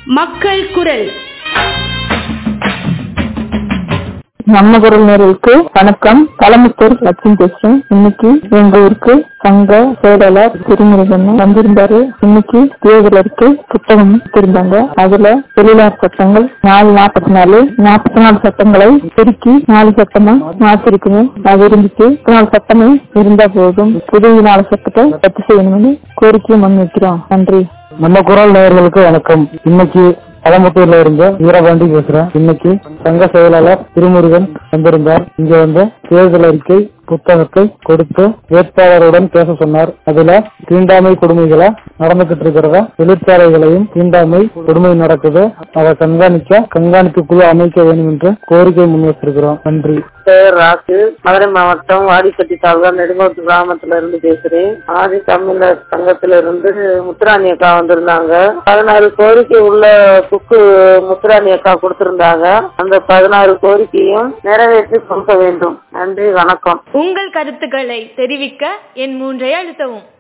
மக்கள் குரல் நம்ம குரல் நேர்களுக்கு வணக்கம் களமுத்தூர் லட்சுமி பேசுறேன் இன்னைக்கு எங்க ஊருக்கு சங்க செயலாளர் திருமுருகன் வந்திருந்தாரு இன்னைக்கு தேர்தலருக்கு புத்தகம் கொடுத்திருந்தாங்க அதுல தொழிலாளர் சட்டங்கள் நாலு நாற்பத்தி நாலு நாற்பத்தி நாலு சட்டங்களை சுருக்கி நாலு சட்டமா மாத்திருக்கணும் அது இருந்துச்சு நாலு சட்டமே இருந்தா போதும் புதிய நாலு சட்டத்தை ரத்து செய்யணும்னு கோரிக்கையை முன் வைக்கிறோம் நன்றி நம்ம குரல் நேயர்களுக்கு வணக்கம் இன்னைக்கு பழமுத்தூர்ல இருந்து வீரபாண்டி பேசுறேன் இன்னைக்கு சங்க செயலாளர் திருமுருகன் வந்திருந்தார் இங்க வந்து தேர்தல் அறிக்கை புத்தகத்தை கொடுத்து வேட்பாளருடன் பேச சொன்னார் அதுல தீண்டாமை கொடுமைகளா நடந்துகிட்டு இருக்கிறத தொழிற்சாலைகளையும் தீண்டாமை கொடுமை நடக்குது அதை கண்காணிக்க கண்காணிப்பு குழு அமைக்க வேண்டும் என்று கோரிக்கை முன் வச்சிருக்கிறோம் நன்றி பேர் ராசு மதுரை மாவட்டம் வாடிப்பட்டி தாலுகா நெடுங்கோட்டு கிராமத்துல இருந்து பேசுறேன் ஆதி தமிழர் சங்கத்துல இருந்து முத்துராணி அக்கா வந்திருந்தாங்க பதினாறு கோரிக்கை உள்ள புக்கு முத்துராணி அக்கா கொடுத்திருந்தாங்க அந்த பதினாறு கோரிக்கையும் நிறைவேற்றி கொடுக்க வேண்டும் நன்றி வணக்கம் உங்கள் கருத்துக்களை தெரிவிக்க என் மூன்றை அழுத்தவும்